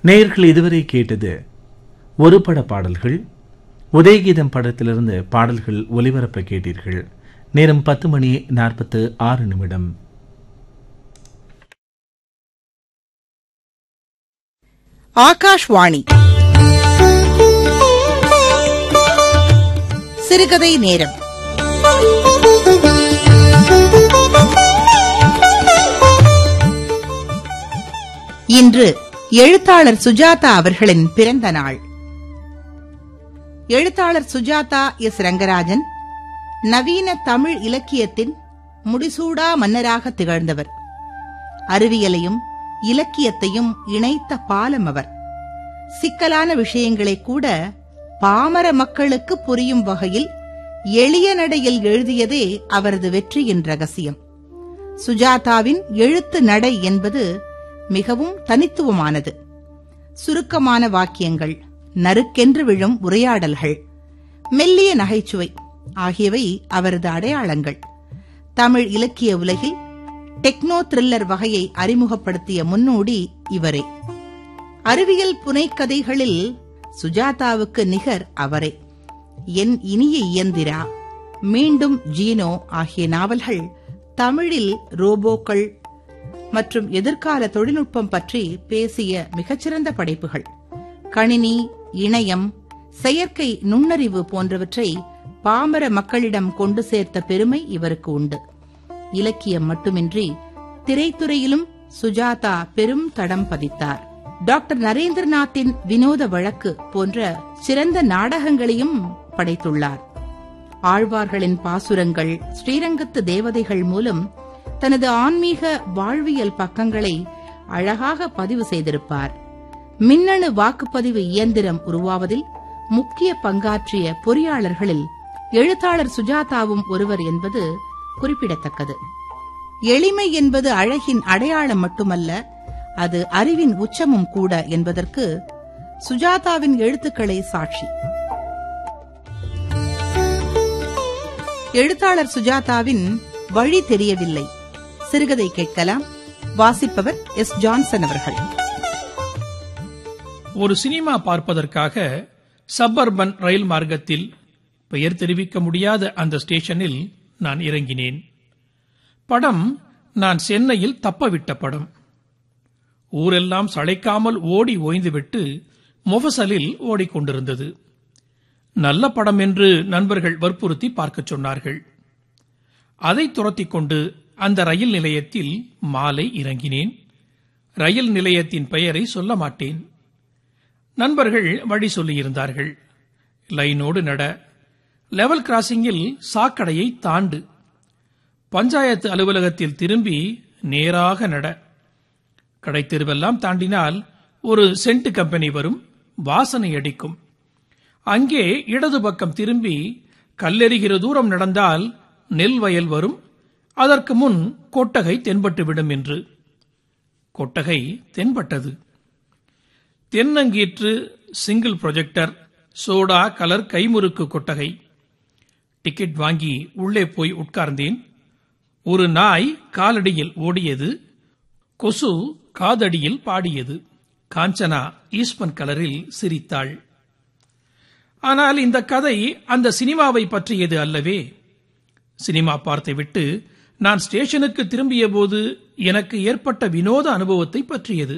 நேயர்கள் இதுவரை கேட்டது ஒரு பட பாடல்கள் உதயகீதம் படத்திலிருந்து பாடல்கள் ஒலிபரப்ப கேட்டீர்கள் நேரம் பத்து மணி நாற்பத்து ஆறு நிமிடம் ஆகாஷ்வாணி சிறுகதை நேரம் இன்று எழுத்தாளர் சுஜாதா அவர்களின் பிறந்த நாள் எழுத்தாளர் சுஜாதா எஸ் ரங்கராஜன் நவீன தமிழ் இலக்கியத்தின் முடிசூடா மன்னராக திகழ்ந்தவர் அறிவியலையும் இலக்கியத்தையும் இணைத்த பாலம் அவர் சிக்கலான விஷயங்களை கூட பாமர மக்களுக்கு புரியும் வகையில் எளிய நடையில் எழுதியதே அவரது வெற்றியின் ரகசியம் சுஜாதாவின் எழுத்து நடை என்பது மிகவும் தனித்துவமானது சுருக்கமான வாக்கியங்கள் நறுக்கென்று விழும் உரையாடல்கள் மெல்லிய நகைச்சுவை ஆகியவை அவரது அடையாளங்கள் தமிழ் இலக்கிய உலகில் டெக்னோ த்ரில்லர் வகையை அறிமுகப்படுத்திய முன்னோடி இவரே அறிவியல் புனைக்கதைகளில் சுஜாதாவுக்கு நிகர் அவரே என் இனிய இயந்திரா மீண்டும் ஜீனோ ஆகிய நாவல்கள் தமிழில் ரோபோக்கள் மற்றும் எதிர்கால தொழில்நுட்பம் பற்றி பேசிய மிகச்சிறந்த படைப்புகள் கணினி இணையம் செயற்கை நுண்ணறிவு போன்றவற்றை பாமர மக்களிடம் கொண்டு சேர்த்த பெருமை இவருக்கு உண்டு இலக்கியம் மட்டுமின்றி திரைத்துறையிலும் சுஜாதா பெரும் தடம் பதித்தார் டாக்டர் நரேந்திரநாத்தின் வினோத வழக்கு போன்ற சிறந்த நாடகங்களையும் படைத்துள்ளார் ஆழ்வார்களின் பாசுரங்கள் ஸ்ரீரங்கத்து தேவதைகள் மூலம் தனது ஆன்மீக வாழ்வியல் பக்கங்களை அழகாக பதிவு செய்திருப்பார் மின்னணு வாக்குப்பதிவு இயந்திரம் உருவாவதில் முக்கிய பங்காற்றிய பொறியாளர்களில் எழுத்தாளர் சுஜாதாவும் ஒருவர் என்பது குறிப்பிடத்தக்கது எளிமை என்பது அழகின் அடையாளம் மட்டுமல்ல அது அறிவின் உச்சமும் கூட என்பதற்கு சுஜாதாவின் எழுத்துக்களே சாட்சி எழுத்தாளர் சுஜாதாவின் வழி தெரியவில்லை சிறுகதை கேட்கலாம் வாசிப்பவர் எஸ் ஜான்சன் அவர்கள் ஒரு சினிமா பார்ப்பதற்காக சப்பர்பன் ரயில் மார்க்கத்தில் பெயர் தெரிவிக்க முடியாத அந்த ஸ்டேஷனில் நான் இறங்கினேன் படம் நான் சென்னையில் தப்பவிட்ட படம் ஊரெல்லாம் சளைக்காமல் ஓடி ஓய்ந்துவிட்டு மொஃபசலில் ஓடிக்கொண்டிருந்தது நல்ல படம் என்று நண்பர்கள் வற்புறுத்தி பார்க்கச் சொன்னார்கள் அதை துரத்திக் கொண்டு அந்த ரயில் நிலையத்தில் மாலை இறங்கினேன் ரயில் நிலையத்தின் பெயரை சொல்ல மாட்டேன் நண்பர்கள் வழி சொல்லியிருந்தார்கள் லைனோடு நட லெவல் கிராசிங்கில் சாக்கடையை தாண்டு பஞ்சாயத்து அலுவலகத்தில் திரும்பி நேராக நட கடைத்தெருவெல்லாம் தாண்டினால் ஒரு சென்ட் கம்பெனி வரும் வாசனை அடிக்கும் அங்கே இடது பக்கம் திரும்பி கல்லெறிகிற தூரம் நடந்தால் நெல் வயல் வரும் அதற்கு முன் கொட்டகை தென்பட்டுவிடும் என்று கொட்டகை தென்பட்டது தென்னங்கீற்று சிங்கிள் ப்ரொஜெக்டர் சோடா கலர் கைமுறுக்கு கொட்டகை டிக்கெட் வாங்கி உள்ளே போய் உட்கார்ந்தேன் ஒரு நாய் காலடியில் ஓடியது கொசு காதடியில் பாடியது காஞ்சனா ஈஸ்மன் கலரில் சிரித்தாள் ஆனால் இந்த கதை அந்த சினிமாவை பற்றியது அல்லவே சினிமா பார்த்துவிட்டு நான் ஸ்டேஷனுக்கு திரும்பிய போது எனக்கு ஏற்பட்ட வினோத அனுபவத்தை பற்றியது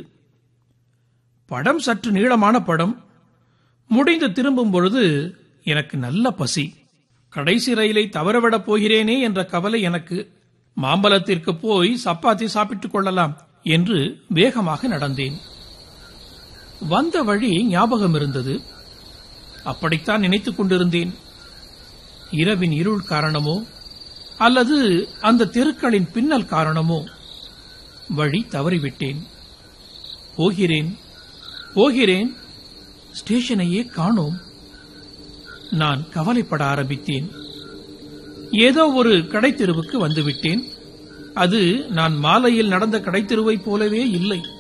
படம் சற்று நீளமான படம் முடிந்து திரும்பும் பொழுது எனக்கு நல்ல பசி கடைசி ரயிலை தவறவிடப் போகிறேனே என்ற கவலை எனக்கு மாம்பலத்திற்கு போய் சப்பாத்தி சாப்பிட்டுக் கொள்ளலாம் என்று வேகமாக நடந்தேன் வந்த வழி ஞாபகம் இருந்தது அப்படித்தான் நினைத்துக் கொண்டிருந்தேன் இரவின் இருள் காரணமோ அல்லது அந்த தெருக்களின் பின்னல் காரணமோ வழி தவறிவிட்டேன் போகிறேன் போகிறேன் ஸ்டேஷனையே காணோம் நான் கவலைப்பட ஆரம்பித்தேன் ஏதோ ஒரு கடைத்தெருவுக்கு வந்துவிட்டேன் அது நான் மாலையில் நடந்த கடைத்தெருவைப் போலவே இல்லை